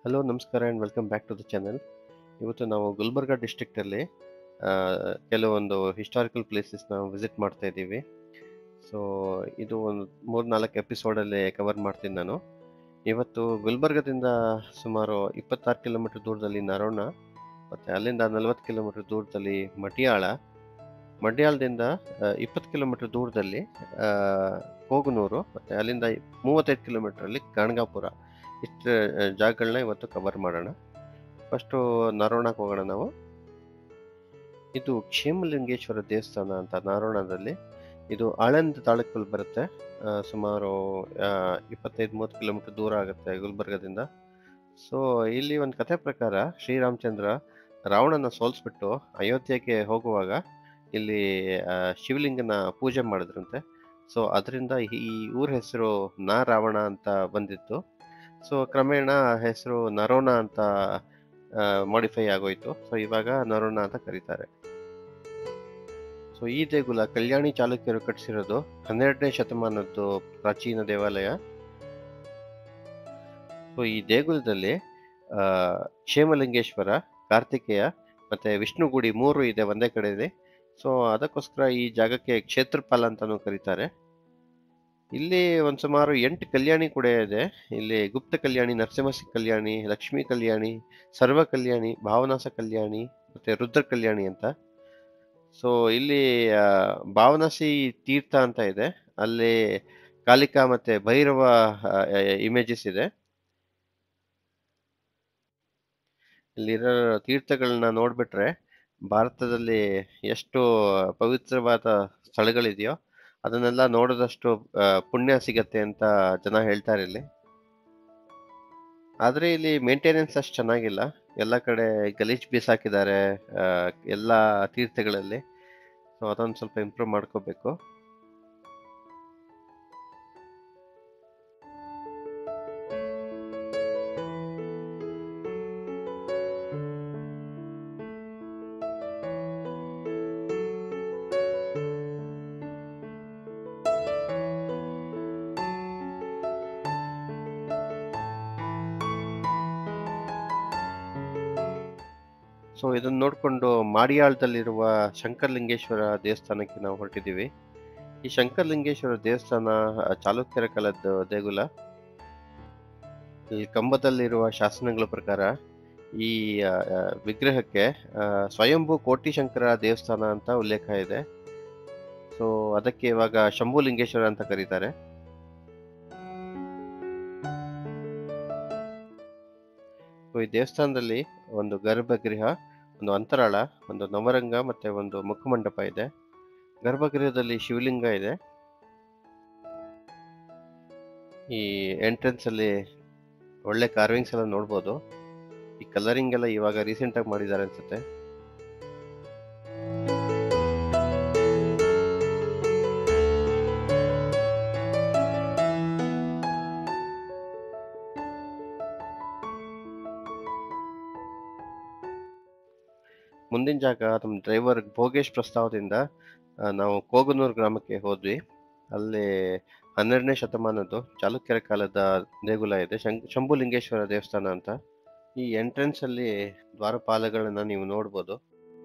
hello ನಮಸ್ಕಾರ and welcome back to the channel ಇವತ್ತು ನಾವು ಗುಲ್ಬರ್ಗ ಡಿಸ್ಟ್ರಿಕ್ಟಲ್ಲಿ ಕೆಲವೊಂದು ಹಿಸ್ಟಾರಿಕಲ್ ಪ್ಲೇಸಸ್ನ ವಿಸಿಟ್ ಮಾಡ್ತಾ ಇದ್ದೀವಿ ಸೊ ಇದು ಒಂದು ಮೂರು ನಾಲ್ಕು ಎಪಿಸೋಡಲ್ಲಿ ಕವರ್ ಮಾಡ್ತೀನಿ ನಾನು ಇವತ್ತು ಗುಲ್ಬರ್ಗದಿಂದ ಸುಮಾರು ಇಪ್ಪತ್ತಾರು ಕಿಲೋಮೀಟರ್ ದೂರದಲ್ಲಿ ನರೋಣ ಮತ್ತು ಅಲ್ಲಿಂದ ನಲವತ್ತು ಕಿಲೋಮೀಟರ್ ದೂರದಲ್ಲಿ ಮಡಿಯಾಳ ಮಡ್ಯಾಳದಿಂದ ಇಪ್ಪತ್ತು ಕಿಲೋಮೀಟರ್ ದೂರದಲ್ಲಿ ಆ, ಕೋಗನೂರು ಮತ್ತು ಅಲ್ಲಿಂದ ಮೂವತ್ತೈದು ಕಿಲೋಮೀಟ್ರಲ್ಲಿ ಗಣಗಾಪುರ ಇಷ್ಟು ಜಾಗಗಳನ್ನ ಇವತ್ತು ಕವರ್ ಮಾಡೋಣ ಫಸ್ಟು ನರೋಣಕ್ಕೆ ಹೋಗೋಣ ನಾವು ಇದು ಕ್ಷೇಮಲಿಂಗೇಶ್ವರ ದೇವಸ್ಥಾನ ಅಂತ ನಾರೋಣದಲ್ಲಿ ಇದು ಆಳಂದ್ ತಾಲೂಕಲ್ಲಿ ಬರುತ್ತೆ ಆ, ಸುಮಾರು ಇಪ್ಪತ್ತೈದು ಮೂವತ್ತು ಕಿಲೋಮೀಟರ್ ದೂರ ಆಗುತ್ತೆ ಗುಲ್ಬರ್ಗದಿಂದ ಸೊ ಇಲ್ಲಿ ಒಂದು ಕಥೆ ಪ್ರಕಾರ ಶ್ರೀರಾಮಚಂದ್ರ ರಾವಣನ ಸೋಲಿಸ್ಬಿಟ್ಟು ಅಯೋಧ್ಯೆಗೆ ಹೋಗುವಾಗ ಇಲ್ಲಿ ಆ, ಶಿವಲಿಂಗನ ಪೂಜೆ ಮಾಡಿದ್ರಂತೆ ಸೊ ಅದರಿಂದ ಈ ಊರ ಹೆಸರು ನಾ ರಾವಣ ಅಂತ ಬಂದಿತ್ತು ಸೊ ಕ್ರಮೇಣ ಹೆಸರು ನರೋಣ ಅಂತ ಮಾಡಿಫೈ ಆಗೋಯ್ತು ಸೊ ಇವಾಗ ನರೋಣ ಅಂತ ಕರೀತಾರೆ ಸೊ ಈ ದೇಗುಲ ಕಲ್ಯಾಣಿ ಚಾಲುಕ್ಯರು ಕಟ್ಟಿಸಿರೋದು ಹನ್ನೆರಡನೇ ಶತಮಾನದ್ದು ಪ್ರಾಚೀನ ದೇವಾಲಯ ಸೊ ಈ ದೇಗುಲದಲ್ಲಿ ಆ, ಕ್ಷೇಮಲಿಂಗೇಶ್ವರ ಕಾರ್ತಿಕೇಯ ಮತ್ತೆ ವಿಷ್ಣುಗುಡಿ ಮೂರು ಇದೆ ಒಂದೇ ಕಡೆ ಇದೆ ಸೊ ಅದಕ್ಕೋಸ್ಕರ ಈ ಜಾಗಕ್ಕೆ ಕ್ಷೇತ್ರಪಾಲ ಅಂತಾನೂ ಕರೀತಾರೆ ಇಲ್ಲಿ ಒಂದು ಸುಮಾರು ಎಂಟು ಕಲ್ಯಾಣಿ ಕೂಡ ಇದೆ ಇಲ್ಲಿ ಗುಪ್ತ ಕಲ್ಯಾಣಿ ನರಸಿಂಹಸಿ ಕಲ್ಯಾಣಿ ಲಕ್ಷ್ಮೀ ಕಲ್ಯಾಣಿ ಸರ್ವ ಕಲ್ಯಾಣಿ ಭಾವನಾಸ ಕಲ್ಯಾಣಿ ಮತ್ತೆ ರುದ್ರ ಕಲ್ಯಾಣಿ ಅಂತ ಸೊ ಇಲ್ಲಿ ಆ, ಭಾವನಾಸಿ ತೀರ್ಥ ಅಂತ ಇದೆ ಅಲ್ಲಿ ಕಾಳಿಕಾ ಮತ್ತೆ ಭೈರವ ಇಮೇಜಸ್ ಇದೆ ಇಲ್ಲಿರೋ ತೀರ್ಥಗಳನ್ನ ನೋಡ್ಬಿಟ್ರೆ ಭಾರತದಲ್ಲಿ ಎಷ್ಟು ಪವಿತ್ರವಾದ ಸ್ಥಳಗಳಿದೆಯೋ ಅದನ್ನೆಲ್ಲ ನೋಡಿದಷ್ಟು ಆ, ಪುಣ್ಯ ಸಿಗತ್ತೆ ಅಂತ ಜನ ಹೇಳ್ತಾರೆ ಇಲ್ಲಿ ಆದ್ರೆ ಇಲ್ಲಿ ಮೇಂಟೆನೆನ್ಸ್ ಅಷ್ಟು ಚೆನ್ನಾಗಿಲ್ಲ ಎಲ್ಲ ಕಡೆ ಗಲೀಜ್ ಬೀಸಾಕಿದ್ದಾರೆ ಆ, ಎಲ್ಲ ತೀರ್ಥಗಳಲ್ಲಿ ಸೊ ಅದೊಂದು ಸ್ವಲ್ಪ ಇಂಪ್ರೂವ್ ಮಾಡ್ಕೋಬೇಕು ಸೊ ಇದನ್ನ ನೋಡಿಕೊಂಡು ಮಾಡಿಯಾಳದಲ್ಲಿರುವ ಶಂಕರಲಿಂಗೇಶ್ವರ ದೇವಸ್ಥಾನಕ್ಕೆ ನಾವು ಹೊರಟಿದ್ದೀವಿ ಈ ಶಂಕರಲಿಂಗೇಶ್ವರ ದೇವಸ್ಥಾನ ಆ, ಚಾಲುಕ್ಯರ ಕಾಲದ ದೇಗುಲ ಈ ಕಂಬದಲ್ಲಿರುವ ಶಾಸನಗಳ ಪ್ರಕಾರ ಈ ಆ, ಆ, ವಿಗ್ರಹಕ್ಕೆ ಆ, ಸ್ವಯಂಭೂ ಕೋಟಿಶಂಕರ ದೇವಸ್ಥಾನ ಅಂತ ಉಲ್ಲೇಖ ಇದೆ ಸೊ ಅದಕ್ಕೆ ಇವಾಗ ಶಂಭುಲಿಂಗೇಶ್ವರ ಅಂತ ಕರೀತಾರೆ ಸೊ ಈ ದೇವಸ್ಥಾನದಲ್ಲಿ ಒಂದು ಗರ್ಭಗೃಹ ಒಂದು ಅಂತರಾಳ ಒಂದು ನವರಂಗ ಮತ್ತೆ ಒಂದು ಮುಖಮಂಟಪ ಇದೆ ಗರ್ಭಗೃಹದಲ್ಲಿ ಶಿವಲಿಂಗ ಇದೆ ಈ ಎಂಟ್ರೆನ್ಸ್ ಅಲ್ಲಿ ಒಳ್ಳೆ ಕಾರ್ವಿಂಗ್ಸ್ ಎಲ್ಲ ನೋಡ್ಬೋದು ಈ ಕಲರಿಂಗ್ ಎಲ್ಲ ಇವಾಗ ರೀಸೆಂಟ್ ಆಗಿ ಮಾಡಿದ್ದಾರೆ ಅನ್ಸುತ್ತೆ ಮುಂದಿನ ಜಾಗ ನಮ್ಮ ಡ್ರೈವರ್ ಭೋಗೇಶ್ ಪ್ರಸ್ತಾವದಿಂದ ಆ, ನಾವು ಕೋಗನೂರು ಗ್ರಾಮಕ್ಕೆ ಹೋದ್ವಿ ಅಲ್ಲಿ ಹನ್ನೆರಡನೇ ಶತಮಾನದ್ದು ಚಾಲುಕ್ಯರ ಕಾಲದ ದೇಗುಲ ಇದೆ ಶಂ- ಶಂಭುಲಿಂಗೇಶ್ವರ ದೇವಸ್ಥಾನ ಅಂತ ಈ ಎಂಟ್ರೆನ್ಸ್ ಅಲ್ಲಿ ದ್ವಾರಪಾಲಗಳನ್ನ ನೀವು ನೋಡ್ಬೋದು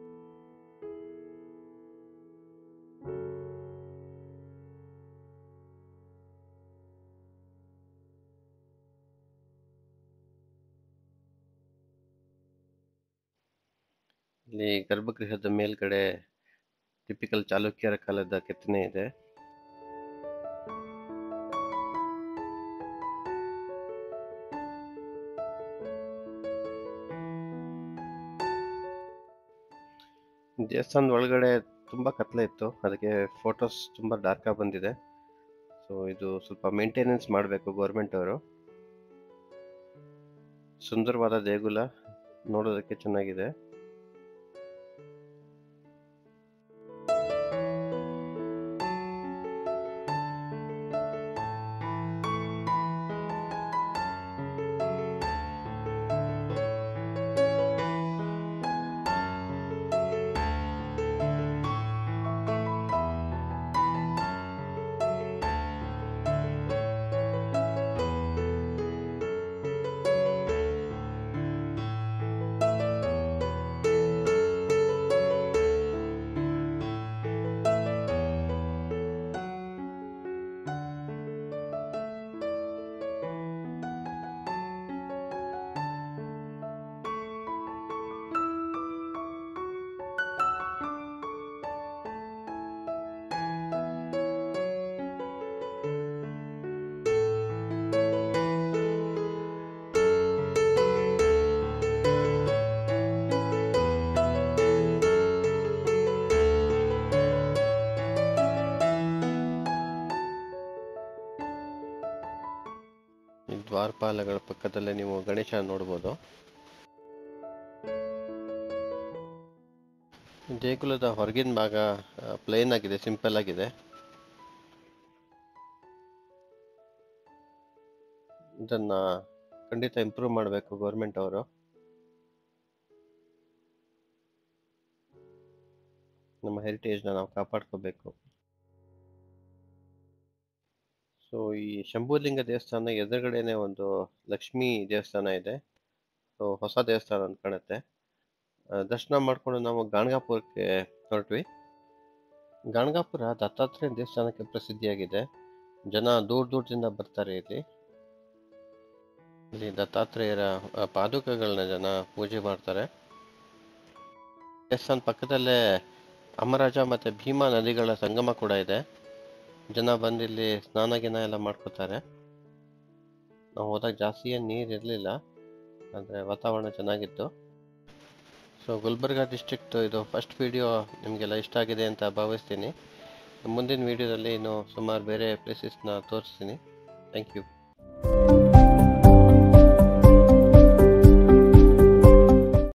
ಇಲ್ಲಿ ಗರ್ಭಗೃಹದ ಮೇಲ್ಗಡೆ ಟಿಪಿಕಲ್ ಚಾಲುಕ್ಯರ ಕಾಲದ ಕೆತ್ತನೆ ಇದೆ ದೇವಸ್ಥಾನದ ಒಳಗಡೆ ತುಂಬಾ ಕತ್ಲೆ ಇತ್ತು ಅದಕ್ಕೆ ಫೋಟೋಸ್ ತುಂಬಾ ಡಾರ್ಕ್ ಆಗಿ ಬಂದಿದೆ ಸೊ ಇದು ಸ್ವಲ್ಪ ಮೇಂಟೆನೆನ್ಸ್ ಮಾಡಬೇಕು ಗೌರ್ಮೆಂಟ್ ಅವರು ಸುಂದರವಾದ ದೇಗುಲ ನೋಡೋದಕ್ಕೆ ಚೆನ್ನಾಗಿದೆ ಈ ದ್ವಾರಪಾಲಗಳ ಪಕ್ಕದಲ್ಲೇ ನೀವು ಗಣೇಶ ನೋಡ್ಬೋದು ದೇಗುಲದ ಹೊರಗಿನ ಭಾಗ ಪ್ಲೇನ್ ಆಗಿದೆ ಸಿಂಪಲ್ ಆಗಿದೆ ಇದನ್ನ ಖಂಡಿತ ಇಂಪ್ರೂವ್ ಮಾಡಬೇಕು ಗೌರ್ಮೆಂಟ್ ಅವರು ನಮ್ಮ ಹೆರಿಟೇಜ್ನ ನಾವು ಕಾಪಾಡ್ಕೋಬೇಕು ಸೊ ಈ ಶಂಭುಲಿಂಗ ದೇವಸ್ಥಾನ ಎದುರುಗಡೆನೆ ಒಂದು ಲಕ್ಷ್ಮೀ ದೇವಸ್ಥಾನ ಇದೆ ಸೊ ಹೊಸ ದೇವಸ್ಥಾನ ಅಂತ ಕಾಣುತ್ತೆ ಆ, ದರ್ಶನ ಮಾಡ್ಕೊಂಡು ನಾವು ಗಾಣಗಾಪುರಕ್ಕೆ ಹೊರಟ್ವಿ ಗಾಣಗಾಪುರ ದತ್ತಾತ್ರೇಯ ದೇವಸ್ಥಾನಕ್ಕೆ ಪ್ರಸಿದ್ಧಿಯಾಗಿದೆ ಜನ ದೂರ ದೂರದಿಂದ ಬರ್ತಾರೆ ಇಲ್ಲಿ ಇಲ್ಲಿ ದತ್ತಾತ್ರೇಯರ ಆ, ಪಾದುಕಗಳನ್ನ ಜನ ಪೂಜೆ ಮಾಡ್ತಾರೆ ದೇವಸ್ಥಾನ ಪಕ್ಕದಲ್ಲೇ ಅಮರಾಜ ಮತ್ತೆ ಭೀಮಾ ನದಿಗಳ ಸಂಗಮ ಕೂಡ ಇದೆ ಜನ ಬಂದು ಇಲ್ಲಿ ಸ್ನಾನ ಗಿನ ಎಲ್ಲ ಮಾಡ್ಕೋತಾರೆ ನಾವು ಹೋದಾಗ ಜಾಸ್ತಿ ಏನು ನೀರು ಇರಲಿಲ್ಲ ಆದರೆ ವಾತಾವರಣ ಚೆನ್ನಾಗಿತ್ತು ಸೊ ಗುಲ್ಬರ್ಗ ಡಿಸ್ಟ್ರಿಕ್ಟ್ ಇದು ಫಸ್ಟ್ ವಿಡಿಯೋ ನಿಮಗೆಲ್ಲ ಇಷ್ಟ ಆಗಿದೆ ಅಂತ ಭಾವಿಸ್ತೀನಿ ಮುಂದಿನ ವಿಡಿಯೋದಲ್ಲಿ ಇನ್ನು ಸುಮಾರು ಬೇರೆ ಪ್ಲೇಸಸ್ನ ತೋರಿಸ್ತೀನಿ ಥ್ಯಾಂಕ್ ಯು